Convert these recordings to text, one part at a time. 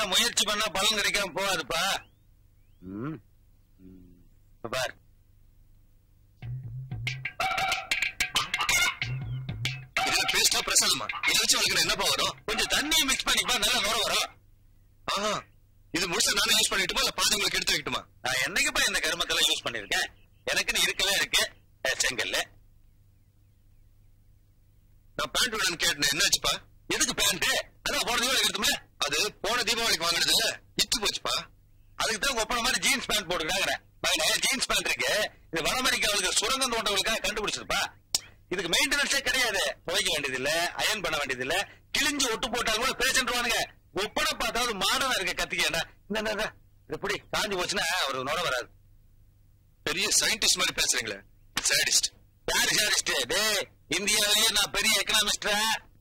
எல்லாம் முயற்சி பண்ணா பலன் கிடைக்காம போகாதுப்பா ம். ம். இப்ப பார் இதுல பேஸ்டா பிரசாதமா இதை வச்சு வளர்க்குற என்னப்பா வரும் கொஞ்சம் தண்ணியை மிக்ஸ் பண்ணிப்பா நல்லா நுர வரும் ஆஹா இது முழுசா நானே யூஸ் பண்ணிட்டுமா இல்ல பாதி உங்களுக்கு எடுத்து வைக்கட்டுமா நான் என்னைக்குப்பா இந்த கருமத்தெல்லாம் யூஸ் பண்ணிருக்கேன் எனக்குன்னு இருக்கவே இருக்கு அஹ், செங்கல்ல நான் பேண்ட் வேணும்னு கேட்டேன் என்னாச்சுப்பா எதுக்கு பேண்ட் அதான் போன தீபாவளி எடுத்துமே அது போன தீபாவளிக்கு வாங்கினது இல்ல இத்து போச்சுப்பா அதுக்கு தான் ஒப்பன மாதிரி ஜீன்ஸ் பேண்ட் போட்டுக்கிறாங்க ஜீன்ஸ் பேண்ட் இருக்கு இது வட அமெரிக்காவுக்கு சுரங்கம் தோண்டவங்களுக்காக கண்டுபிடிச்சிருப்பா இதுக்கு மெயின்டெனன்ஸே கிடையாது துவைக்க வேண்டியது இல்ல அயன் பண்ண வேண்டியது இல்ல கிழிஞ்சு ஒட்டு போட்டாலும் கூட பேசிட்டுருவானுங்க ஒப்பனை பார்த்தாவது மாடனா இருக்க கத்திக்கேண்டா இந்த இந்த, இந்த இப்படி காஞ்சு போச்சுன்னா ஒரு நுர வராது பெரிய சயின்டிஸ்ட் மாதிரி பேசுறீங்களே சயின்டிஸ்ட் யாரு சாரிஸ்ட் டே இந்தியாவிலேயே நான் பெரிய எக்கனாமிஸ்டா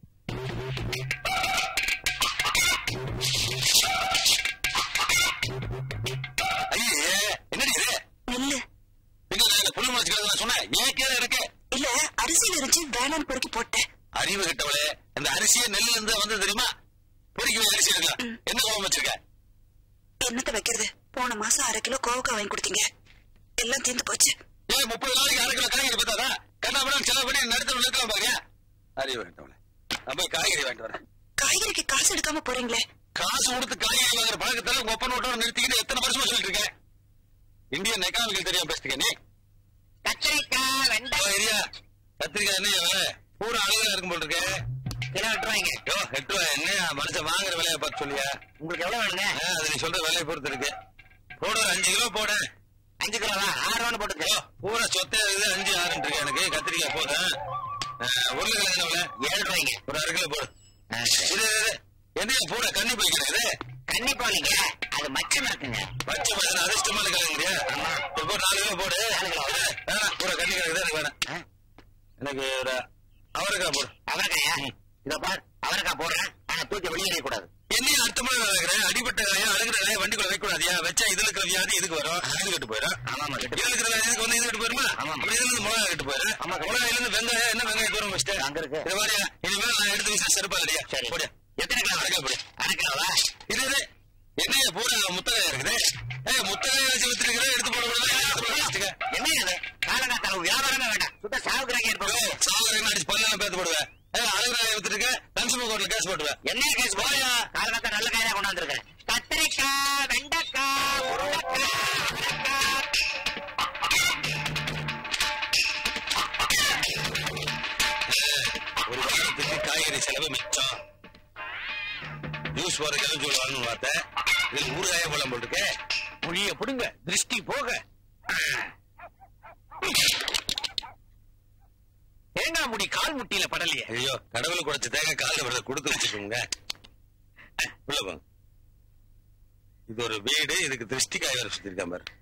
ஐயே என்னடி இது நெல்லு எங்க இந்த புல்லு முளைச்சுக்கிறது நான் சொன்னேன் ஏன் கீழே இருக்கு இல்ல அரிசியில இருந்துச்சு வேணான்னு பொறுக்கி போட்டேன் அறிவு கிட்டவளே இந்த அரிசியே நெல்லுல இருந்து வந்து தெரியுமா பொறிக்கவே அரிசி இருக்கலாம் என்ன கோபம் வச்சிருக்க என்னத்த வைக்கிறது போன மாசம் அரை கிலோ கோவக்காய் வாங்கி கொடுத்தீங்க எல்லாம் தீர்ந்து போச்சு ஏன் முப்பது நாளைக்கு அரை கிலோ காய்கறி பார்த்தாதா கண்ணாபுரம் செலவு பண்ணி நடத்த நிறுத்தலாம் பாருங்க அறிவு கிட்டவளே நான் போய் காய்கறி வாங்கிட்டு வரேன் காய்கறிக்கு காசு எடுக்காம போறீங்களே காசு கொடுத்து காய்கறி வாங்குற பழக்கத்துல உங்க ஒப்பன் ஓட்டோட நிறுத்திக்கிட்டு எத்தனை வருஷமா சொல்லிட்டு இருக்கேன் இந்தியன் எக்கானமிக்கல் தெரியாம பேசுறீங்க நீ கத்திரிக்காய் வெண்டை ஓ, ஏரியா கத்திரிக்காய் என்ன விலை பூரா அழகா இருக்கும் போல் இருக்கு கிலோ எட்டு ரூபாய்ங்க யோ எட்டு ரூபாய் என்ன மனுஷன் வாங்குற விலையை பார்த்து சொல்லியா உங்களுக்கு எவ்வளவு வேணுங்க ஆ, அது நீ சொல்ற விலையை பொறுத்து இருக்கு போடு ஒரு அஞ்சு கிலோ போடு அஞ்சு கிலோவா ஆறு ரூபான்னு போட்டுக்க யோ பூரா சொத்தே இருக்குது அஞ்சு ஆறுன்னு இருக்கு எனக்கு கத்திரிக்காய் போதும் ஆ, உருளைக்கிழங்கு என்ன விலை ஏழு ரூபாய்ங்க ஒரு அரை கிலோ போடு ஆ, சரி. இது இது, இது. என்னைய பூரா கண்ணி போய்க்கிறது கன்னி போலீங்க அது மச்சம் இருக்குங்க பச்சை மனுஷன் அதிர்ஷ்டமான கிழங்குறியா இப்போ நாலு கிலோ போடு நாலு கிலோ. வேணாம் பூரா கண்ணி கிழங்கு தான் எனக்கு வேணாம் ஆ, எனக்கு ஒரு அவரைக்காய் போடு அவரைக்காயா இதோ பார் அவரைக்காய் போடுறேன் ஆனா தூக்கி வெளியே கூடாது என்னையும் அர்த்தமா வைக்கிறேன் அடிபட்ட காயா அழுகிற காயா வண்டிக்குள்ள வைக்க கூடாதியா வச்சா இதுல இருக்கிற வியாதி இதுக்கு வரும் இது கட்டு போயிடும் ஆமாமா இதுல இருக்கிற வியாதி இதுக்கு வந்து இது கட்டு போயிருமா ஆமாம். அப்படி இதுல இருந்து மிளகா கட்டு போயிடும் ஆமா. மிளகாயில இருந்து வெங்காயம் என்ன வெங்காயம் தூரம் வச்சுட்டு அங்க இருக்கு. இது மாதிரியா இனிமேல் நான் எடுத்து வீச செருப்பா இல்லையா சரி போடு எத்தனை கிலோ அரைக்காய் போடு அரை கிலோவா இது இது என்னைய பூரா முத்தகையா இருக்குது ஏய் முத்தகையா வச்சு வித்துருக்கிற எடுத்து போட கூடாது எடுத்து போட வச்சுக்க என்ன இது காலகாத்தால வியாபாரமே வேண்டாம் சுத்த சாவுக்குறாங்க இருப்போம் சாவரம் அடிச்சு பல்லெல்லாம் பேத்து போடுவேன் ஏய் அழுகிறாய வித்துருக்க கன்சூமர் கோர்ட்ல கேஸ் போட்டுவேன் என்ன கேஸ் போயா காலகாத்தா நல்ல காயா கொண்டாந்துருக்கேன் கத்திரிக்காய் வெண்டைக்காய் உருளைக்காய் அவரைக்காய். ஒரு வாரத்துக்கு காய்கறி செலவு மிச்சம் ஜூஸ் போற கிளம்பி வாங்கணும் பார்த்தேன் இது ஊறுகாய போலாம் போட்டுக்க புளிய புடுங்க திருஷ்டி போக தேங்காய் முடி கால் முட்டியில படலையே ஐயோ கடவுள் குடைச்ச தேங்க காலில் விட கொடுத்து வச்சுக்கோங்க உள்ள போங்க இது ஒரு வீடு இதுக்கு திருஷ்டி காய் வர சுத்திருக்கான் பாரு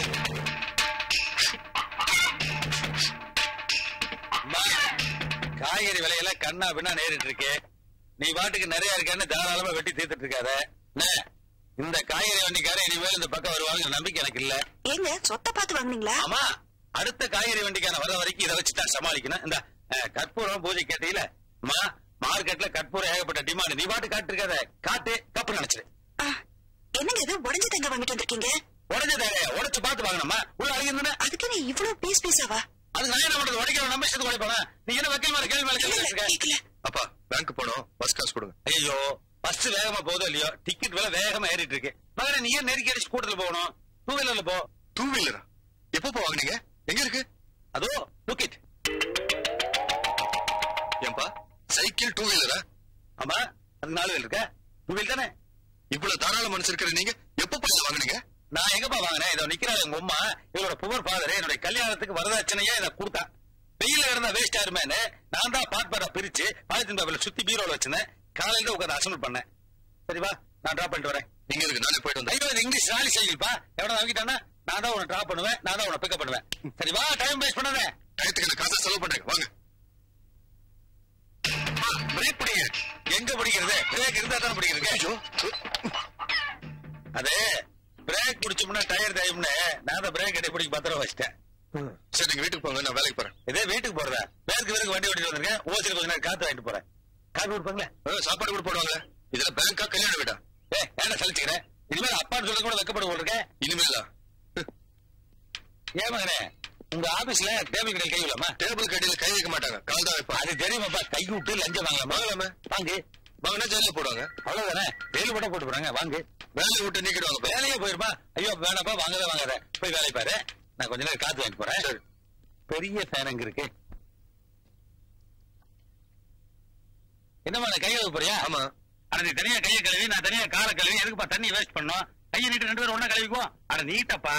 அம்மா, காய்கறி விலையெல்லாம் கண்ணா பின்னா நேரிட்டு இருக்கு நீ பாட்டுக்கு நிறைய இருக்கான்னு தாராளமா வெட்டி தீர்த்துட்டு இருக்காத என்ன, இந்த காய்கறி வண்டிக்காரன் இனிமேல் இந்த பக்கம் வருவாங்க நம்பிக்கை எனக்கு இல்ல ஏங்க சொத்தை பார்த்து வாங்குனீங்களா ஆமா அடுத்த காய்கறி வண்டிக்கான வர வரைக்கும் இதை வச்சு தான் சமாளிக்கணும் இந்த அஹ், கற்பூரம் பூஜை கேட்டீல அம்மா மார்க்கெட்ல கற்பூரம் ஏகப்பட்ட டிமாண்ட் நீ பாட்டு காட்டு இருக்காத காட்டு கப்பு நினைச்சிரு ஆ, என்னங்க இது உடஞ்ச தேங்காய் வாங்கிட்டு வந்திருக்கீங்க உடஞ்ச தேவையா உடச்சு பார்த்து வாங்கணுமா உள்ள அழகிருந்தா அதுக்கு நீ இவ்வளவு பீஸ் பீஸாவா அது நான் என்ன பண்றது உடைக்கிற நம்ம இஷ்டத்துக்கு உடைப்பானா நீ என்ன வக்கீல் மேல கேள்வி மேல இல்ல கேள்வி இல்ல இருக்க கேக்கல அப்பா பேங்க் போனோம் பஸ் காசு கொடுங்க ஐயோ பஸ் வேகமா போதோ இல்லையோ டிக்கெட் விலை வேகமா ஏறிட்டு இருக்கு மகனே நீ ஏன் நெருக்கி அடிச்சு கூட்டத்துல போகணும் டூ வீலர்ல போ டூ வீலரா எப்பப்பா வாங்குனீங்க எங்க இருக்கு அதோ லுக் ஏன்பா சைக்கிள் டூ வீலரா ஆமா அதுக்கு நாலு வீல் இருக்க டூ வீல் தானே இவ்வளவு தாராள மனசு இருக்கிற நீங்க எப்பப்பா இதை வாங்குனீங்க நான் எங்கப்பா வாங்கினேன் இதோ நிக்கிறாள் எங்க அம்மா இவளோட புவர் ஃபாதர் என்னுடைய கல்யாணத்துக்கு வரதட்சணையா இதை கொடுத்தா வெயில இருந்தா வேஸ்ட் ஆயிருமேன்னு நான் தான் பாட் பாட்டா பிரிச்சு பாலித்தீன் பேப்பர்ல சுத்தி பீரோல வச்சிருந்தேன் காலையில உட்காந்து அசம்பிள் பண்ணேன் சரிவா நான் டிராப் பண்ணிட்டு வரேன் நீங்க இருக்கு நானே போயிட்டு வந்தேன் ஐயோ இது இங்கிலீஷ் நாளை செய்யுப்பா எவ்வளவு வாங்கிட்டானா நான் தான் உன்னை டிராப் பண்ணுவேன் நான் தான் உன்னை பிக்கப் பண்ணுவேன் சரி வா டைம் வேஸ்ட் பண்ணாத டயத்துக்கு நான் காசை செலவு பண்றேன் வாங்க பிரேக் பிடிங்க எங்க பிடிக்கிறது பிரேக் இருந்தா தானே பிடிக்கிறது ஐயோ அது பிரேக் பிடிச்சோம்னா டயர் தேயும்னு நான் தான் பிரேக் அடி பிடிக்க பத்திரம் வச்சிட்டேன் சரி நீங்க வீட்டுக்கு போங்க நான் வேலைக்கு போறேன் இதே வீட்டுக்கு போறதா பேருக்கு பேருக்கு வண்டி ஓட்டிட்டு வந்திருக்கேன் ஓசில கொஞ்ச நேரம் காத்து வாங்கிட்டு போறேன் காப்பி கொடுப்பாங்களே ஆ, சாப்பாடு கூட போடுவாங்க இதுல பேங்கா கல்யாண வீடா ஏ என்ன சலிச்சுக்க கூட வெக்கப்பட போட்டிருக்க இனிமேலா ஏன் மகனே உங்க ஆபீஸ்ல டேபிள் கடையில் கை விடலாமா டேபிள் கடையில கை வைக்க மாட்டாங்க கால் தான் வைப்பாங்க அது தெரியுமாப்பா கை விட்டு லஞ்சம் வாங்கலாமா வாங்கலாமே வாங்கு வாங்கினா ஜெயில போடுவாங்க அவ்வளவுதானே ஜெயிலு போட போட்டு போறாங்க வாங்கு வேலையை விட்டு நீக்கிடுவாங்க வேலையே போயிருப்பா ஐயோ வேணாப்பா வாங்கவே வாங்காத போய் வேலை பாரு நான் கொஞ்ச நேரம் காத்து வாங்கிட்டு போறேன் சரி. பெரிய ஃபேன் அங்க இருக்கு என்னமா கை கழுவ போறியா ஆமா அட நீ தனியா கையை கழுவி நான் தனியா காலை கழுவி எதுக்குப்பா தண்ணி வேஸ்ட் பண்ணோம் கையை நீட்டு ரெண்டு பேரும் ஒண்ணா கழுவிக்குவோம் அட நீட்டப்பா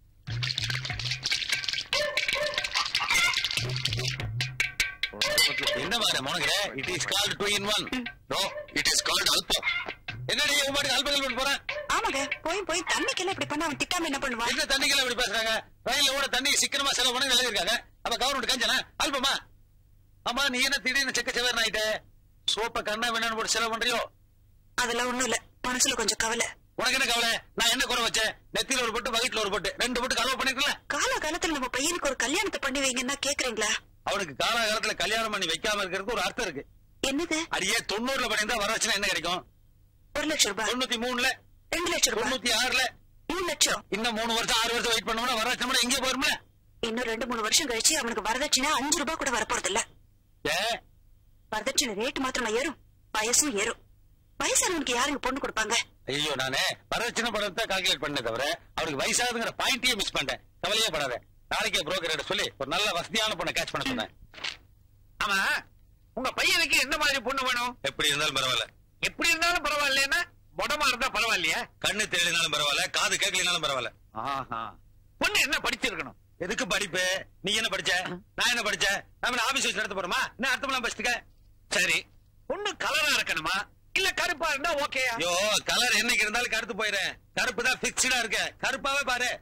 என்ன மாதிரி முனகிற it is called two in one no it is called album என்னடி உன் பாட்டுக்கு அல்பகல் பண்ண போறேன் ஆமாங்க போய் போய் தண்ணிக்கெல்லாம் இப்படி பண்ண அவன் திட்டாம என்ன பண்ணுவான் என்ன தண்ணிக்கெல்லாம் இப்படி பேசுறாங்க ரயில்ல கூட தண்ணி சிக்கனமா செலவு பண்ணி எழுதிருக்காங்க அப்ப கவர்மெண்ட் கஞ்சனா அல்பமா ஆமா நீ என்ன திடீர்னு செக்க செவர்னு ஆயிட்ட சோப்ப கண்ணா வேணும்னு போட்டு செலவு பண்றியோ அதெல்லாம் ஒண்ணும் இல்ல மனசுல கொஞ்சம் கவலை உனக்கு என்ன கவலை நான் என்ன குறை வச்சேன் நெத்தியில ஒரு பொட்டு வயிற்றுல ஒரு பொட்டு ரெண்டு பொட்டு கலவு பண்ணிருக்கல கால காலத்துல நம்ம பையனுக்கு ஒரு கல்யாணத்தை பண்ணி வைங்கன்னா கேக்குறீங்களா அவனுக்கு காலகாலத்துல கல்யாணம் பண்ணி வைக்காம இருக்கிறதுக்கு ஒரு அர்த்தம் இருக்கு என்னது அடியே தொண்ணூறுல பண்ணியிருந்தா வரச்சுன்னா என்ன கிடைக்கும் ஒரு லட்சம் ரூபாய் தொண்ணூத்தி மூணுல ரெண்டு லட்சம் ரூபாய் தொண்ணூத்தி ஆறுல மூணு லட்சம் இன்னும் மூணு வருஷம் ஆறு வருஷம் வெயிட் பண்ணோம்னா வரட்சணம் எங்கே போயிருமே இன்னும் ரெண்டு மூணு வருஷம் கழிச்சு அவனுக்கு வரதட்சணை அஞ்சு ரூபாய் கூட வரப்போறது இல்ல ஏ வரதட்சணை ரேட் மாத்திரமா ஏறும் வயசும் ஏறும் வயசானவனுக்கு யாருங்க பொண்ணு கொடுப்பாங்க ஐயோ நானே வரதட்சணை படத்தை கால்குலேட் பண்ண தவிர அவருக்கு வயசாகுதுங்கிற பாயிண்டையே மிஸ் பண்ணிட்டேன் கவலையே படாத நாளைக்கே புரோக்கர் சொல்லி ஒரு நல்ல வசதியான பொண்ணை கேட்ச் பண்ண சொன்னேன் ஆமா உங்க பையனுக்கு எந்த மாதிரி பொண்ணு வேணும் எப்படி இருந்தாலும் பரவாயில்ல எப்படி இருந்தாலும் பரவாயில்லைன்னா மொடமா இருந்தா பரவாயில்லையா கண்ணு தெரியலனாலும் பரவாயில்ல காது கேட்கலனாலும் பரவாயில்ல ஆஹா பொண்ணு என்ன படிச்சிருக்கணும் எதுக்கு படிப்பு நீ என்ன படிச்ச நான் என்ன படிச்சேன் நம்ம ஆபீஸ் வச்சு நடத்த போறோமா என்ன அர்த்தம்லாம் படிச்சுக்க சரி பொண்ணு கலரா இருக்கணுமா இல்ல கருப்பா இருந்தா ஓகேயா ஐயோ கலர் என்னைக்கு இருந்தாலும் கருத்து போயிடுறேன் கருப்பு தான் பிக்ஸ்டா இருக்கு கருப்பாவே பாரு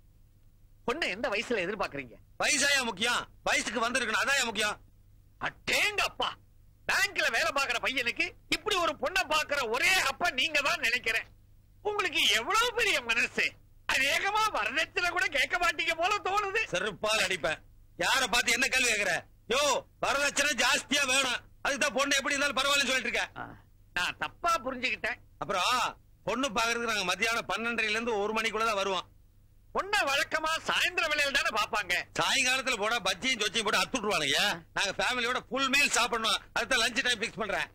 பொண்ணு எந்த வயசுல எதிர்பார்க்கறீங்க வயசாயா முக்கியம் வயசுக்கு வந்திருக்கணும் அதான் முக்கியம் அட்டேங்க அப்பா பேங்க்ல வேலை பாக்குற பையனுக்கு இப்படி ஒரு பொண்ணை பாக்குற ஒரே அப்பா நீங்க தான் நினைக்கிறேன் உங்களுக்கு எவ்வளவு பெரிய மனசு அநேகமா வரதட்சணை கூட கேட்க மாட்டீங்க போல தோணுது செருப்பால் அடிப்பேன் யார பார்த்து என்ன கேள்வி கேக்குற யோ வரதட்சணை ஜாஸ்தியா வேணும் அதுக்குதான் பொண்ணு எப்படி இருந்தாலும் பரவாயில்லன்னு சொல்லிட்டு இருக்கேன் நான் தப்பா புரிஞ்சுக்கிட்டேன் அப்புறம் பொண்ணு பாக்குறதுக்கு நாங்க மத்தியானம் பன்னெண்டரைல இருந்து ஒரு மணிக்குள்ளதான் வருவோம் பொண்ணை வழக்கமா சாயந்தர வேலையில தானே பாப்பாங்க சாயங்காலத்துல போனா பஜ்ஜியும் சொச்சியும் போட்டு அத்துட்டுருவானுங்க நாங்க ஃபேமிலியோட ஃபுல் மீல் சாப்பிடணும் அதுதான் லஞ்ச் டைம் பிக்ஸ் பண்றேன்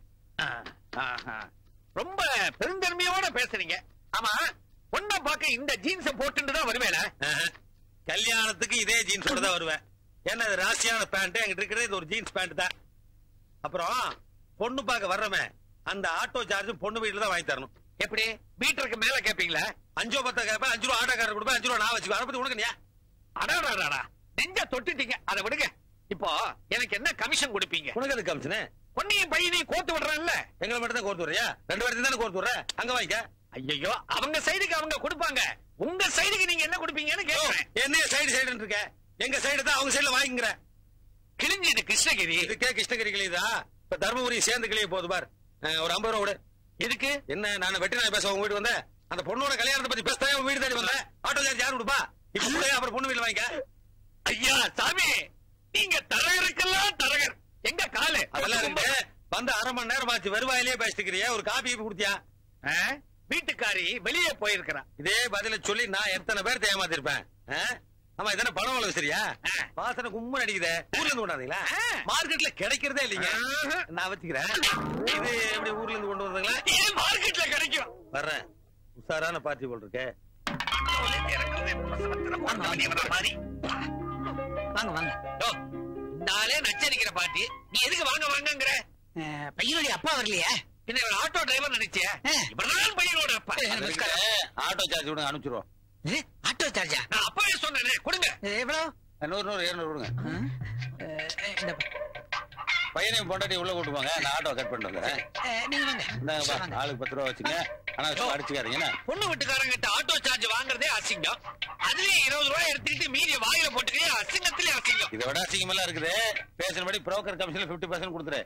ரொம்ப பெருந்தன்மையோட பேசுறீங்க ஆமா பொண்ணை பார்க்க இந்த ஜீன்ஸ போட்டுட்டு தான் வருவேல ஆஹா. கல்யாணத்துக்கு இதே ஜீன்ஸோட தான் வருவேன் ஏன்னா இது ராசியான பேண்ட் எங்கிட்ட இருக்கிறது இது ஒரு ஜீன்ஸ் பேண்ட் தான் அப்புறம் பொண்ணு பார்க்க வர்றவன் அந்த ஆட்டோ சார்ஜ் பொண்ணு வீட்டுல தான் வாங்கி தரணும் எப்படி மீட்டருக்கு மேல கேப்பீங்களா அஞ்சோ பத்தா கேட்பேன் அஞ்சு ரூபா ஆட்டோக்காரர் கொடுப்பேன் அஞ்சு ரூபா நான் வச்சுக்குவேன் அதை பத்தி உனக்கு நீ அடாடாடா நெஞ்ச தொட்டுட்டீங்க அதை விடுங்க இப்போ எனக்கு என்ன கமிஷன் கொடுப்பீங்க உனக்கு அது கமிஷனு பொண்ணையும் பையனையும் கோத்து விடுறேன்ல எங்களை மட்டும் தான் கோர்த்து வர்றியா ரெண்டு பேர்த்தையும் தானே கோர்த்து வர்ற அங்க வாங்கிக்க ஐயோ அவங்க சைடுக்கு அவங்க கொடுப்பாங்க உங்க சைடுக்கு நீங்க என்ன கொடுப்பீங்கன்னு கேக்குறேன் என்ன சைடு சைடு இருக்க எங்க சைடு தான் அவங்க சைடுல வாங்கிக்கிற கிழிஞ்சிட்டு கிருஷ்ணகிரி இதுக்கே கிருஷ்ணகிரி கிளியுதா இப்ப தர்மபுரி சேர்ந்து கிளிய போகுது பார் அஹ், ஒரு ஐம்பது ரூபா விடு எதுக்கு என்ன நான் வெட்டி நாய் பேச உங்க வீட்டு வந்தேன் அந்த பொண்ணோட கல்யாணத்தை பத்தி பேச உங்க வீடு தேடி வந்தேன் ஆட்டோ சார்ஜ் யாரு கொடுப்பா இப்ப கூட அப்புறம் பொண்ணு வீட்டுல வாங்கிக்க ஐயா சாமி நீங்க தரகருக்கெல்லாம் தரகர் எங்க காலு அதெல்லாம் இருக்கு வந்து அரை மணி நேரம் ஆச்சு வருவாயிலேயே பேசிக்கிறிய ஒரு காப்பி கொடுத்தியா ஆ? வீட்டுக்காரி வெளியே போயிருக்கிறா இதே பதில சொல்லி நான் எத்தனை பேர் ஏமாத்திருப்பேன் ஆ? ஆமா இதென்ன பணம் வளவு சரியா ஆ. வாசனை கும்மன் அடிக்குதே ஊர்ல இருந்து கொண்டாந்தீங்களா ஆ. மார்க்கெட்ல கிடைக்கிறதே இல்லைங்க ஆஹா. நான் வச்சுக்கிறேன் இது எப்படி ஊர்ல இருந்து கொண்டு வந்தீங்களா ஏன் மார்க்கெட்ல கிடைக்கும் வர்றேன் உஷாரான பார்ட்டி போல் இருக்கே இறங்குறது பிரசவத்துல பிறந்த வெளியே வர்ற மாதிரி. வாங்க வாங்க யோ, இந்த ஆளே நச்சரிக்கிற பாட்டி நீ எதுக்கு வாங்க வாங்கங்கிற அஹ், பையனுடைய அப்பா வரலையா பின்ன இவர் ஆட்டோ டிரைவர் நினைச்சிய ஆ. இவர்தான் பையனோட அப்பா ஏ, நமஸ்காரம். ஆட்டோ சார்ஜ் விடுங்க அனுப்பிச்சிருவோம் இது, ஆட்டோ சார்ஜா நான் அப்பவே சொன்னேனே கொடுங்க அஹ், எவ்வளவு நூறு நூறு இருநூறு விடுங்க அஹ், அஹ், இந்த பையனையும் பொண்டாட்டி உள்ள கூட்டுவாங்க நான் ஆட்டோ கட் பண்ணிட்டு வந்துடுறேன் அஹ், நீங்க வாங்க இந்தாங்க பா, வாங்க. ஆளுக்கு பத்து ரூபா வச்சுங்க ஆனா அடிச்சுக்காதீங்க என்ன பொண்ணு வீட்டுக்காரங்கிட்ட ஆட்டோ சார்ஜ் வாங்குறதே அசிங்கம் அதுலயும் இருபது ரூபாய் எடுத்துக்கிட்டு மீதிய வாயில போட்டுக்கிறே அசிங்கத்திலே அசிங்கம் இதை விட அசிங்கமெல்லாம் இருக்குது பேசுறபடி புரோக்கர் கமிஷன்ல பிப்டி பர்சன்ட் கொடுத்துரு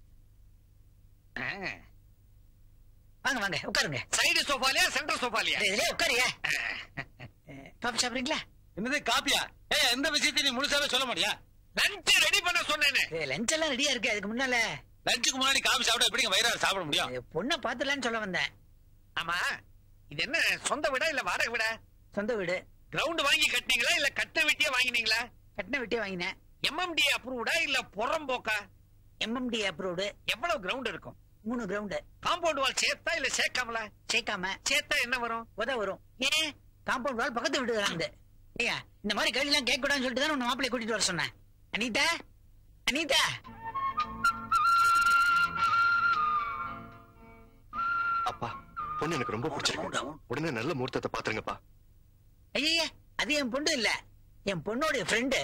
வாங்க வாங்க உட்காருங்க சைடு சோஃபாலியா சென்டர் சோஃபாலியா இதுலயே உட்காரியா காஃபி சாப்பிடுறீங்களா என்னது காப்பியா ஏ எந்த விஷயத்தையும் நீ முழுசாவே சொல்ல மாட்டியா லஞ்ச் ரெடி பண்ண சொன்னேனே லஞ்ச் எல்லாம் ரெடியா இருக்கு அதுக்கு முன்னால லஞ்சுக்கு முன்னாடி காபி சாப்பிட்டா எப்படிங்க வயிறார சாப்பிட முடியும் அஹ், பொண்ணை பாத்துலான்னு சொல்ல வந்தேன் ஆமா இது என்ன சொந்த வீடா இல்ல வாடகை வீடா சொந்த வீடு கிரவுண்ட் வாங்கி கட்டினீங்களா இல்ல கட்ட வெட்டியே வாங்கினீங்களா கட்டின வெட்டியே வாங்கினேன் எம்எம்டி அப்ரூவ்டா இல்ல புறம்போக்கா எம்எம்டி அப்ரூவ்டு எவ்வளவு கிரவுண்ட் இருக்கும் மூணு கிரவுண்டு காம்பவுண்ட் வால் சேர்த்தா இல்ல சேர்க்காமல சேர்க்காம சேர்த்தா என்ன வரும் உத வரும் ஏன் காம்பவுண்ட் வால் பக்கத்து வீடு ஏங்க இந்த மாதிரி கேள்வி எல்லாம் கேட்க கூடாதுன்னு சொல்லிட்டு தான் உன்னை மாப்பிள்ளை கூட்டிட்டு வர சொன்னேன் அனிதா அனிதா அப்பா பொண்ணு எனக்கு ரொம்ப பிடிச்சிருக்கு உடனே நல்ல முகூர்த்தத்தை பாத்துருங்கப்பா ஐயா அது என் பொண்ணு இல்ல என் பொண்ணோட ஃப்ரெண்டு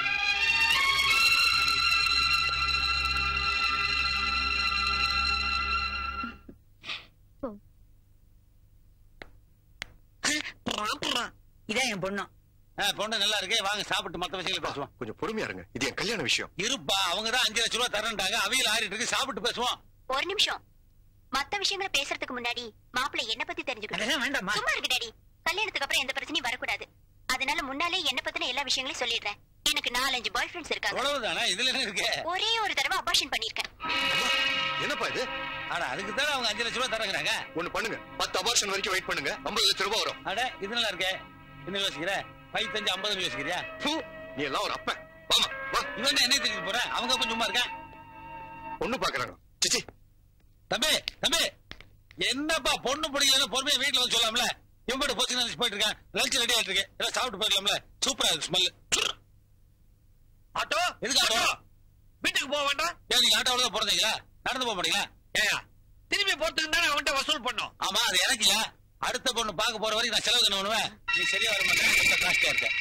இதான் என் பொண்ணு ஆ, பொண்ணு நல்லா இருக்கே வாங்க சாப்பிட்டு மத்த விஷயங்களை பேசுவோம் கொஞ்சம் பொறுமையா இருங்க இது என் கல்யாண விஷயம் இருப்பா அவங்க தான் அஞ்சு லட்சம் ரூபா தரேன்டாங்க அவையில் ஆறிட்டு இருக்கு சாப்பிட்டு பேசுவோம் ஒரு நிமிஷம் மத்த விஷயங்களை பேசுறதுக்கு முன்னாடி மாப்பிள்ளை என்ன பத்தி தெரிஞ்சுக்கணும் அதெல்லாம் வேண்டாமா சும்மா இருக்கு டாடி கல்யாணத்துக்கு அப்புறம் எந்த பிரச்சனையும் வரக்கூடாது அதனால முன்னாலே என்ன பத்தின எல்லா விஷயங்களையும் சொல்லிடுறேன் எனக்கு நாலஞ்சு பாய் ஃப்ரெண்ட்ஸ் இருக்காங்க அவ்வளவுதானே இதுல என்ன இருக்கு ஒரே ஒரு தடவை அபார்ஷன் பண்ணிருக்கேன் என்னப்பா இது ஆனா அதுக்கு தான் அவங்க அஞ்சு லட்சம் ரூபா தரங்கிறாங்க ஒண்ணு பண்ணுங்க பத்து அபார்ஷன் வரைக்கும் வெயிட் பண்ணுங்க ஐம்பது லட்சம் ரூபாய் வரும் அட இது நல்லா இருக்கே என்ன யோசிக்கிற பைத்தஞ்சு ஐம்பது யோசிக்கிறியா பூ, நீ எல்லாம் ஒரு அப்பன் வாமா வா இவன் என்ன தெரிஞ்சு போற அவங்க கொஞ்சம் சும்மா இருக்கேன் பொண்ணு பாக்குறாங்க சிச்சி தம்பி தம்பி என்னப்பா பொண்ணு பிடிக்கல பொறுமையா வீட்டுல வந்து சொல்லாம்ல இவங்க போச்சு நினைச்சு போயிட்டு இருக்கேன் லஞ்ச் ரெடி ஆயிட்டு இருக்கு எல்லாம் சாப்பிட்டு போயிடலாம்ல சூப்பரா இருக்கு ஸ்மெல் ஆட்டோ எதுக்கு ஆட்டோ? வீட்டுக்கு போக வேண்டாம் ஏன் நீங்க ஆட்டோவில் தான் பிறந்தீங்களா நடந்து போக மாட்டீங்களா ஏயா திரும்பி போறதுக்கு தானே அவன்கிட்ட வசூல் பண்ணோம் ஆமா அது எனக்கு இல்ல அடுத்த பொண்ணு பார்க்க போற வரைக்கும் நான் செலவு என்ன பண்ணுவேன் நீ சரியா வர மாட்டேன் காஸ்டா இருக்க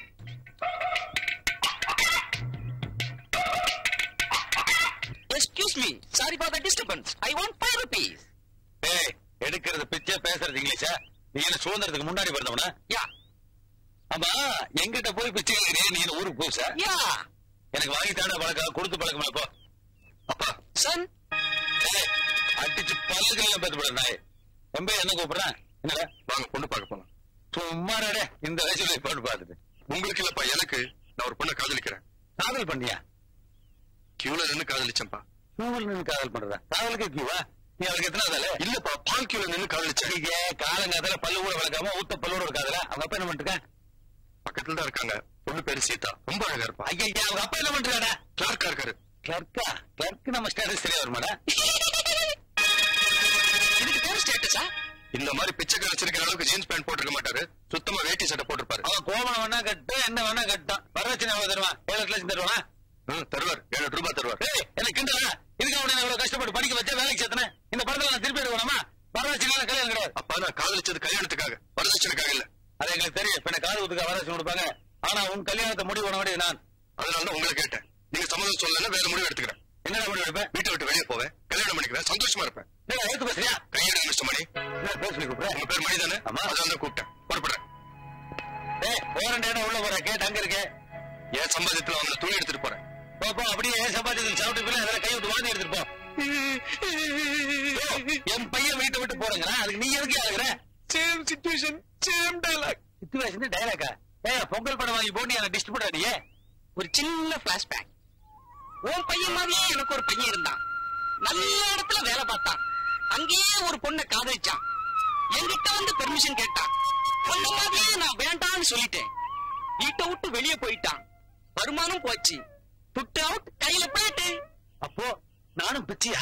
Excuse me. Sorry for the disturbance. I want five rupees. ஏய் எடுக்கிறது பிச்சை பேசுறது இங்கிலீஷா நீ என்ன சுதந்திரத்துக்கு முன்னாடி பிறந்தவனா Yeah. ஆமா எங்கிட்ட போய் பிச்சை கேட்கறியே நீ என்ன ஊருக்கு புதுசா Yeah. எனக்கு வாங்கி தானே பழக்கம் கொடுத்து பழக்கமா இப்போ அப்பா Son, ஏய், அடிச்சு பல்லுகள் பேசப்படுற நாய் ரொம்ப என்ன கூப்பிடுறேன் என்னடா வாங்க பொண்ணு பார்க்க போலாம் சும்மா ரெடே, இந்த வயசுல பொண்ணு பார்த்துட்டு உங்களுக்கு இல்லப்பா எனக்கு நான் ஒரு பொண்ணை காதலிக்கிறேன் காதல் பண்ணியா கியூல நின்னு காதலிச்சேன்ப்பா கியூவில் நின்று காதல் பண்றதா காதலுக்கு கியூவா நீ அவருக்கு எத்தனை ஆதால இல்லப்பா பால் கியூல நின்னு காதலிச்சேன் சரிங்க காலங்காதால பல்லு கூட வளர்க்காம ஊத்த பல்லோட இருக்காதுல அவங்க அப்பா என்ன பண்ணிருக்கேன் பக்கத்துல தான் இருக்காங்க பொண்ணு பேரு சீதா ரொம்ப அழகா இருப்பா ஐயா அவங்க அப்பா என்ன பண்றாடா கிளார்க்கா இருக்காரு கிளர்க்கா கிளர்க்கு நம்ம ஸ்டேட்டஸ் சரியா வருமாடா இதுக்கு பேர் ஸ்டேட்டஸா இந்த மாதிரி பிச்சைக்கார வச்சிருக்கிற அளவுக்கு ஜீன்ஸ் பேண்ட் போட்டிருக்க மாட்டாரு சுத்தமா வேட்டி சட்டை போட்டிருப்பாரு அவன் கோபம் வேணா கட்டு என்ன வேணா கட்டும் வரவச்சு எவ்வளவு தருவான் ஏழு எட்டு லட்சம் தருவான் ம், தருவார் ஏழு எட்டு ரூபாய் தருவார் ஏய் எனக்கு கிண்டலா இதுக்கு அவனை இவ்வளவு கஷ்டப்பட்டு படிக்க வச்சா வேலைக்கு சேர்த்தனே இந்த படத்துல நான் திருப்பி எடுக்கணுமா வரவச்சு கல்யாணம் கிடையாது அப்பா நான் காதலிச்சது கல்யாணத்துக்காக வரதட்சணைக்காக இல்ல அது எங்களுக்கு தெரியும் இப்ப எனக்கு காது ஊத்துக்க வரவச்சு கொடுப்பாங்க ஆனா உன் கல்யாணத்தை முடிவு பண்ண வேண்டியது நான் அதனால தான் உங்களை கேட்டேன் நீங்க சம்மதம் சொல்லல வேற முடிவு எடுத்துக்கிறேன் என்னடா முடிவு எடுப்பேன் வீட்டை விட்டு வெளியே போவேன் கல்யாணம் பண்ணிக்குவேன் சந்தோஷமா இருப்பேன் என்னடா ஏத்து பேசுறியா கையெடு மிஸ்டர் மணி என்ன பேச நீ கூப்பிடுற உங்க பேர் மணி தானே ஆமா. அதான் தான் கூப்பிட்டேன் புறப்படுறேன் ஏய் போறேன் இடம் உள்ள போற கேட்டு அங்க இருக்கு என் சம்பாதியத்துல அவங்க துணி எடுத்துட்டு போறேன் போ போ அப்படியே சம்பாதிச்சு சாப்பிட்டு போய் அதெல்லாம் கை விட்டு வாங்கி எடுத்துட்டு போ போ, என் பையன் வீட்டை விட்டு போறேங்கிறா அதுக்கு நீ எதுக்கு ஆகுற same situation same dialogue situation டைலாக்கா ஏ பொங்கல் படம் வாங்கி போட்டு எனக்கு டிஸ்ட்ரிபியூட் ஆடியே ஒரு சின்ன பிளாஷ்பேக் உன் பையன் மாதிரியே எனக்கு ஒரு பையன் இருந்தான் நல்ல இடத்துல வேலை பார்த்தான் அங்கேயே ஒரு பொண்ணை காதலிச்சான் என்கிட்ட வந்து பெர்மிஷன் கேட்டான் பொண்ணு மாதிரியே நான் வேண்டாம்னு சொல்லிட்டேன் வீட்டை விட்டு வெளியே போயிட்டான் வருமானம் போச்சு புட்டு அவுட் கையில போயிட்டு அப்போ நானும் பிச்சையா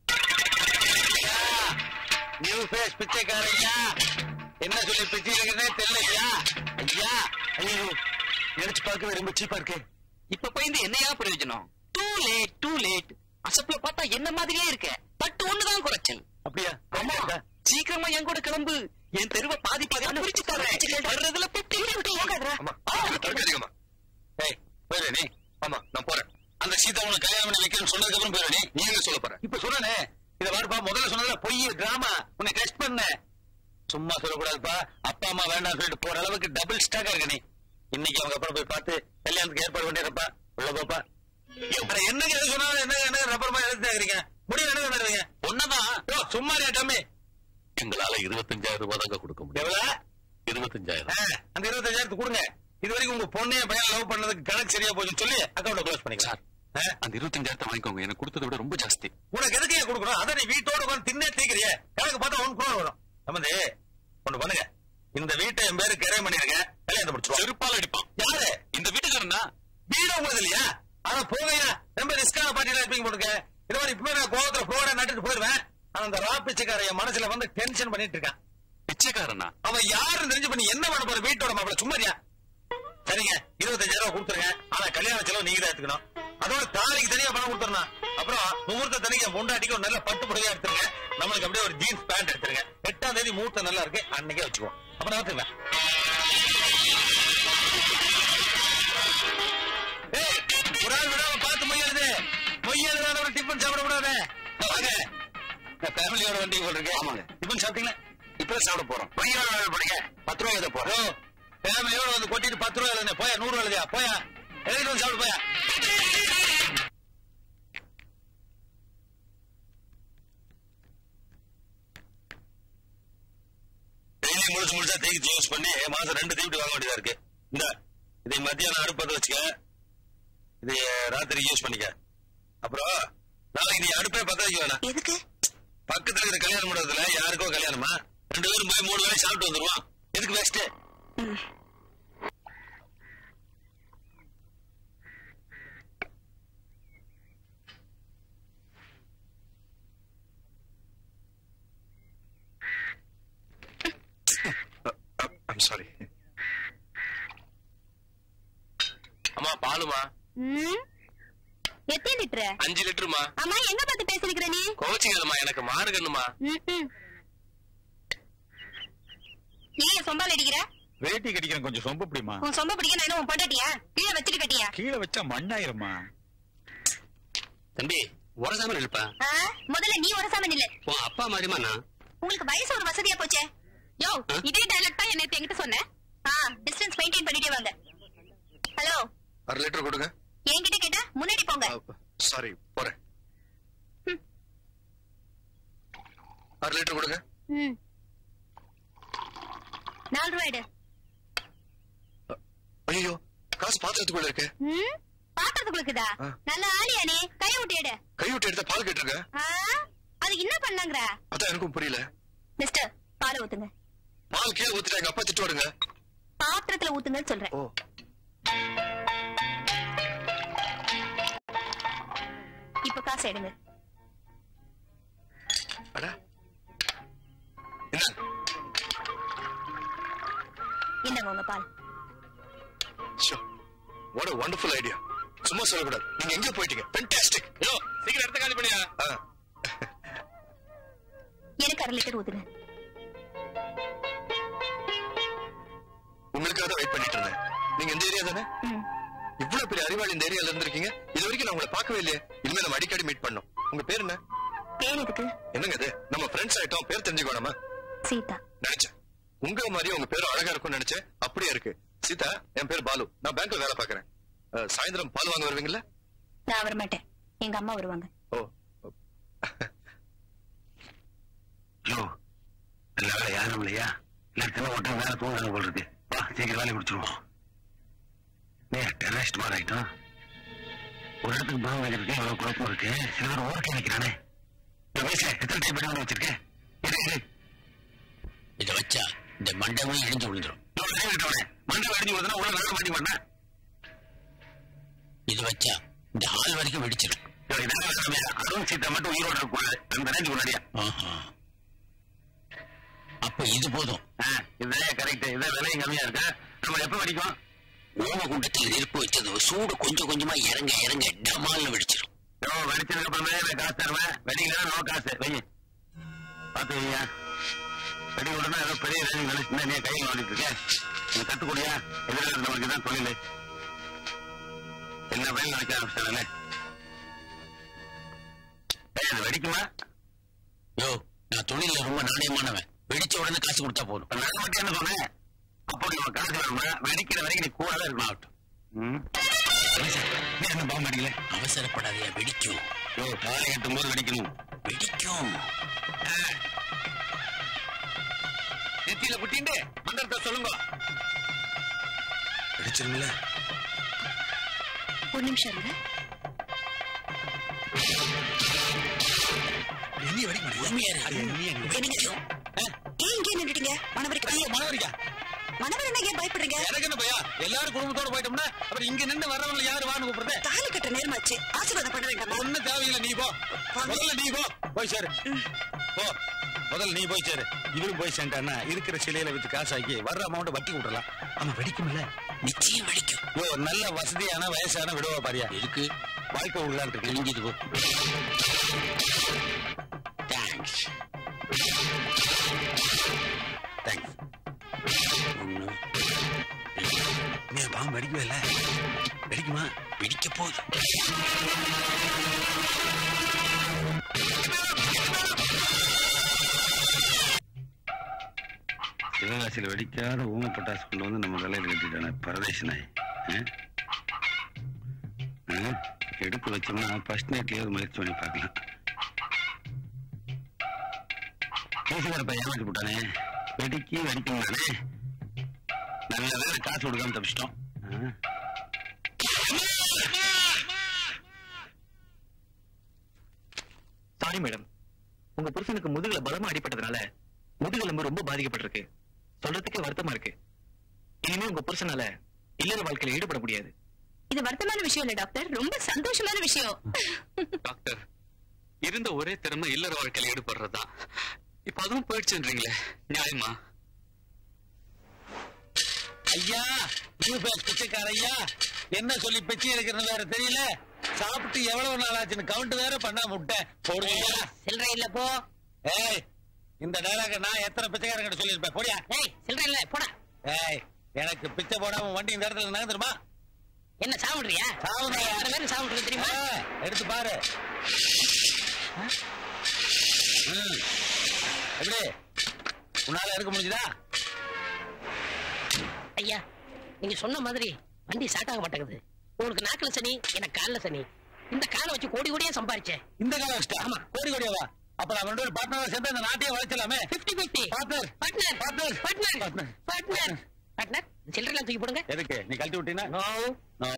நியூ ஃபேஸ் பிச்சைக்காரையா என்ன சொல்லி பிச்சை இருக்கிறதே தெரியலையா ஐயா ஐயோ நினைச்சு பார்க்கவே ரொம்ப சீப்பா இருக்கு இப்ப போயிருந்து என்னையா பிரயோஜனம் டூ லேட் டூ லேட் அசப்புல பார்த்தா என்ன மாதிரியே இருக்க பட்டு ஒண்ணுதான் குறைச்சல் அப்படியா ஆமா சீக்கிரமா என் கூட கிளம்பு என் தெருவை பாதி பாதி பிரிச்சு தரேன் வர்றதுல ஆமா தடுக்காதீங்கம்மா ஏய் போயிரு நீ ஆமா நான் போறேன் அந்த சீதா உனக்கு கல்யாணம் பண்ணி வைக்கணும்னு சொன்னதுக்கு அப்புறம் போயிரு நீ நீ என்ன சொல்ல போற இப்ப சொன்னே இத பாருப்பா முதல்ல சொன்னதுல பொய் டிராமா உன்னை டெஸ்ட் பண்ண சும்மா சொல்லக்கூடாதுப்பா அப்பா அம்மா வேண்டாம் சொல்லிட்டு போற அளவுக்கு டபுள் ஸ்டாக்கா இருக்க நீ இன்னைக்கு அவங்க அப்புறம் போய் பார்த்து கல்யாணத்துக்கு ஏற்பாடு பண்ணிருப்பா உள்ள போப்பா அட என்னங்க எது சொன்னாலும் என்ன என்ன ரப்பரமா எழுதி கேக்குறீங்க முடியும் என்ன பண்ணுறீங்க ஒன்னதான் யோ சும்மா தம்பி எங்களால இருபத்தஞ்சாயிரம் ரூபாய் தாங்க கொடுக்க முடியும் எவ்வளவு இருபத்தஞ்சாயிரம் ஆ, அந்த இருபத்தஞ்சாயிரத்துக்கு கொடுங்க இது வரைக்கும் உங்க பொண்ணே பையன் லவ் பண்ணதுக்கு கணக்கு சரியா போச்சுன்னு சொல்லி அக்கௌண்ட் க்ளோஸ் பண்ணிக்கலாம் ஆ? அந்த இருபத்தஞ்சாயிரத்தை வாங்கிக்கோங்க எனக்கு கொடுத்ததை விட ரொம்ப ஜாஸ்தி உனக்கு எதுக்கு ஏன் கொடுக்கணும் அதை நீ வீட்டோட உட்காந்து தின்னே தீக்கிறியே கணக்கு பார்த்தா ஒன் குரோர் வரும் சம்பந்தி ஒண்ணு பிச்சைக்கார என் மனசுல வந்து டென்ஷன் பண்ணிட்டு இருக்கான் பிச்சைக்காரனா அவன் யாருன்னு தெரிஞ்சு பண்ணி என்ன பண்ண போற வீட்டோட மாப்பிள சும்மாரியா சரிங்க இருபத்தஞ்சாயிரம் ரூபாய் கொடுத்துருங்க ஆனா கல்யாண செலவு நீங்க தான் எடுத்துக்கணும் அதோட தாலிக்கு தனியா பணம் கொடுத்துறணும் அப்புறம் முகூர்த்த தனிக்கு என் பொண்டாட்டிக்கு ஒரு நல்ல பட்டு புடவையா எடுத்துருங்க நம்மளுக்கு அப்படியே ஒரு ஜீன்ஸ் பேண்ட் எடுத்துருங்க எட்டாம் தேதி முகூர்த்தம் நல்லா இருக்கு அன்னைக்கே வச்சுக்குவோம் அப்புறம் எடுத்துக்கலாம் ஏய், ஒரு ஆள் விடாம பார்த்து மொய் எழுது மொய் எழுதாத ஒரு டிஃபன் சாப்பிட கூடாது வாங்க நான் ஃபேமிலியோட வண்டி போட்டிருக்கேன் ஆமாங்க டிஃபன் சாப்பிட்டீங்களா இப்பதான் சாப்பிட போறோம் மொய்யோட வேலை படிங்க பத்து ரூபாய் எழுத போறோம் ஃபேமிலியோட வந்து கொட்டிட்டு பத்து ரூபாய் எழுதுங்க போயா நூறு ரூபாய் எழுதியா போயா எழுதிட்டு வந்து சாப்பிடு போயா டெய்லி முடிச்சு முடிச்சா தேய்ச்சி யூஸ் பண்ணி மாசம் ரெண்டு தீவிட்டு வாங்க வேண்டியதா இருக்கு இந்த இதை மத்தியானம் அடுப்பத்தை வச்சுக்க இதை ராத்திரி யூஸ் பண்ணிக்க அப்புறம் நாளைக்கு நீ அடுப்பே பத்த வைக்க வேணாம் எதுக்கு பக்கத்துல இருக்கிற கல்யாண மண்டபத்துல யாருக்கோ கல்யாணமா ரெண்டு பேரும் போய் மூணு வேலை சாப்பிட்டு வந்துருவான் எதுக்கு வேஸ்ட் ம். ஐம் சாரி அம்மா பாலுமா ம்? எத்தனை லிட்டரு அஞ்சு லிட்டருமா அம்மா எங்க பார்த்து பேசிருக்கிற நீ கோச்சிக்கலமா எனக்கு மாறுகண்ணுமா ம்ம். ஏன் சொம்பால் அடிக்கிற வேட்டி கட்டிக்கிறேன் கொஞ்சம் சொம்ப பிடிமா உன் சொம்ப பிடிக்க நான் என்ன உன் பொண்டாட்டியா கீழே வச்சுட்டு கட்டியா கீழே வச்சா மண்ணாயிருமா தம்பி உரசாம இருப்பா ஆ? முதல்ல நீ உரசாம நில்லு உன் அப்பா மாதிரிமா நான் உங்களுக்கு வயசு ஒரு வசதியா போச்சே யோ இதே டைலாக் தான் என்ன என்கிட்ட சொன்ன ஆ டிஸ்டன்ஸ் மெயின்டைன் பண்ணிட்டே வாங்க ஹலோ அரை லிட்டர் கொடுங்க என்கிட்ட கேட்டா முன்னாடி போங்க சாரி போறேன் ம். அரை லிட்டர் கொடுங்க ம் நாலு ரூபாய் எடு ஐயோ காசு பாத்திரத்துக்குள்ள இருக்கு ம் பாத்திரத்துக்குள்ளக்குதா ஆ. நல்ல ஆளியா நீ கை விட்டு எடு கை விட்டு எடுத்தா பால் கேட்டிருக்க ஆ? அதுக்கு என்ன பண்ணாங்கற அதான் எனக்கும் புரியல மிஸ்டர் பால் ஊத்துங்க பால் கீழே ஊத்திட்டா எங்க அப்பா திட்டு வருங்க பாத்திரத்துல ஊத்துங்கன்னு சொல்றேன் ஓ இப்ப காசு எடுங்க அட என்ன இந்தாங்க உங்க பால் show what a wonderful idea சும்மா சொல்லக்கூடாது நீங்க எங்க போயிட்டீங்க ஃபென்டாஸ்டிக் யோ சீக்கிரம் எடுத்து காலி பண்ணியா எனக்கு அரை லிட்டர் ஊத்துங்க உங்களுக்காக தான் வெயிட் பண்ணிட்டு இருந்தேன் நீங்க இந்த ஏரியா தானே ம். இவ்வளவு பெரிய அறிவாளி இந்த ஏரியால இருந்திருக்கீங்க இது வரைக்கும் நான் உங்களை பார்க்கவே இல்லையே இனிமே நம்ம அடிக்கடி மீட் பண்ணோம் உங்க பேர் என்ன பேர் எதுக்கு என்னங்க இது நம்ம ஃப்ரெண்ட்ஸ் ஆயிட்டோம் பேர் தெரிஞ்சுக்கோணுமா சீதா நினைச்சேன் உங்க மாதிரி உங்க பேர் அழகா இருக்கும்னு நினைச்சேன் அப்படியே இருக்கு சீதா என் பேர் பாலு நான் பேங்க்ல வேலை பாக்குறேன் அஹ், சாயந்தரம் பால் வாங்க வருவீங்களா நான் வர மாட்டேன் எங்க அம்மா வருவாங்க ஓ யோ நல்ல வேலை யாரும் இல்லையா எல்லாத்தையும் ஒட்டம் வேலை தூங்குறாங்க போல் இருக்கு வா சீக்கிரம் வேலை முடிச்சிருவோம் நே டெரரிஸ்ட் மாதிரி ஆயிட்டோம் ஒரு இடத்துக்கு பணம் வைக்கிறதுக்கு எவ்வளவு குழப்பம் இருக்கு சில பேர் ஓகே வைக்கிறானே இந்த வயசுல எத்தனை டைம் பண்ணி வச்சிருக்கேன் இரு, இரு. இதை வச்சா இந்த மண்டபமே இடிஞ்சு விழுந்துரும் யோ, line விட்டவனே. மண்டபம் அடிஞ்சு போதுன்னா உள்ள வேலை மாட்டி பண்ணேன் இது வச்சா இந்த ஹால் வரைக்கும் வெடிச்சிடும் இதாங்க வேலை. அருண் சீதா மட்டும் உயிரோட இருக்கக்கூடாது அந்த ரேஞ்சு முன்னாடியா ஆஹா. அப்ப இது போதும் இதுதான் கரெக்ட் இதான் விலையும் கம்மியா இருக்கு நம்ம எப்ப வடிக்கும் ஓமகுண்டத்தில் நெருப்பு வச்சது சூடு கொஞ்சம் கொஞ்சமா இறங்க இறங்க டமால்னு வெடிச்சிடும் யோ, வெடிச்சதுக்கு அப்புறமே நான் காசு தருவேன் வெடிக்கலாம் நோ காசு வெயி பார்த்து வையா வெடி உடனே ஏதோ பெரிய வேலை நினைச்சுன்னா நீ கையில் வாங்கிட்டு இருக்க நீ கத்துக்கூடியா எதிராக இருந்தவனுக்கு தான் தொழில் என்ன வேலை நினைக்க ஆரம்பிச்சிட்டானே ஏய் அது வெடிக்குமா யோ நான் தொழில ரொம்ப நாணயமானவன் வெடிச்ச உடனே காசு கொடுத்தா போதும் இப்ப நான் மட்டும் என்ன சொன்னேன் அப்போ நீ உன் காசு வரணும்னா வெடிக்கிற வரைக்கும் நீ கூட இருக்கணும் ஆகட்டும் ம் நீ என்ன பாம்பு அடிக்கல அவசரப்படாதையா வெடிக்கும் யோ தாலி கட்டும் போது வெடிக்கணும் வெடிக்கும் நெத்தியில குட்டிண்டு மந்திரத்தை சொல்லுங்க வெடிச்சிருங்களே ஒரு நிமிஷம் இருங்க உண்மையா இருக்கு. என்னங்க ஏன் இங்கே நின்றுட்டீங்க மணவரைக்கு மனோரியா மணவர் என்ன ஏன் பயப்படுறீங்க எனக்கு என்ன பையா எல்லாரும் குடும்பத்தோட போயிட்டோம்னா அப்புறம் இங்க நின்று வர்றவங்க யாரு வான்னு கூப்பிடுறது தாலி கட்ட நேரமாச்சு ஆசீர்வாதம் பண்ண வேண்டாமா ஒண்ணும் தேவையில்லை நீ போ முதல்ல நீ போ போய் சார் போ முதல்ல நீ போய் சேரு இவரும் போய் சேர்ந்தான்னா இருக்கிற சிலையில வித்து காசாக்கி வர்ற அமௌண்ட் வட்டி விட்டுறலாம் ஆமா வெடிக்கும்ல நிச்சயம் வெடிக்கும் ஓ நல்ல வசதியான வயசான விடுவா பாரியா எதுக்கு வாழ்க்கை விடலான் இருக்கு கிழிஞ்சது போ தேங்க்ஸ் தேங்க்ஸ் ஒண்ணு நீ பாம்பு வெடிக்கவே இல்ல வெடிக்குமா வெடிக்க போகுது சிவகாசியில் வெடிக்காத ஊம பட்டாசு கொண்டு வந்து நம்ம தலையில் கட்டிட்டானே பரதேசி நாய் ஆ? ஆ? எடுத்து வச்சோம்னா ஃபர்ஸ்ட் நைட்லயே ஒரு முயற்சி பண்ணி பார்க்கலாம் பேசுகிற பையன் ஏமாற்றி போட்டானே வெடிக்கி வெடிக்கும் நானே நல்ல வேலை காசு கொடுக்காம தப்பிச்சிட்டோம் ஆ? சாரி மேடம் உங்க புருஷனுக்கு முதுகுல பலமா அடிபட்டதுனால முதுகெலும்பு ரொம்ப பாதிக்கப்பட்டிருக்கு சொல்றதுக்கே வருத்தமா இருக்கு இனிமே உங்க புருஷனால இல்லற வாழ்க்கையில ஈடுபட முடியாது இது வருத்தமான விஷயம் இல்ல டாக்டர் ரொம்ப சந்தோஷமான விஷயம் டாக்டர் இருந்த ஒரே திறமை இல்லற வாழ்க்கையில ஈடுபடுறதுதான் இப்ப அதுவும் போயிடுச்சுன்றீங்களே நியாயமா ஐயா நியூ பேக் பிச்சைக்கார ஐயா என்ன சொல்லி பிச்சை எடுக்கிறது வேற தெரியல சாப்பிட்டு எவ்வளவு நாள் ஆச்சுன்னு கவுண்ட் வேற பண்ண முட்டேன் போடுங்க சில்லறை இல்ல போ ஏய் இந்த டைலாக நான் எத்தனை பிச்சைக்காரங்கிட்ட சொல்லியிருப்பேன் போடியா ஏய் சில்லறை இல்ல போடா ஏய் எனக்கு பிச்சை போடாம வண்டி இந்த இடத்துல நகர்ந்துருமா என்ன சாப்பிடுறியா சாவுறியா? அரை பேரும் சாப்பிடுறது தெரியுமா ஏய், எடுத்து பாரு ம். எப்படி உன்னால எடுக்க முடிஞ்சுதா ஐயா நீங்க சொன்ன மாதிரி வண்டி ஸ்டார்ட் ஆக மாட்டேங்குது உங்களுக்கு நாக்குல சனி எனக்கு கால்ல சனி இந்த காலை வச்சு கோடி கோடியா சம்பாரிச்சேன் இந்த காலம் வச்சுட்டா ஆமா கோடி கோடியாவா அப்ப நம்ம ரெண்டு பேரும் பார்ட்னர் சேர்ந்து இந்த நாட்டையே வளைச்சலாமே fifty fifty partner partner partner partner partner partner partner சில்லறைலாம் தூக்கி போடுங்க எதுக்கு நீ கழட்டி விட்டீங்கன்னா நோ No.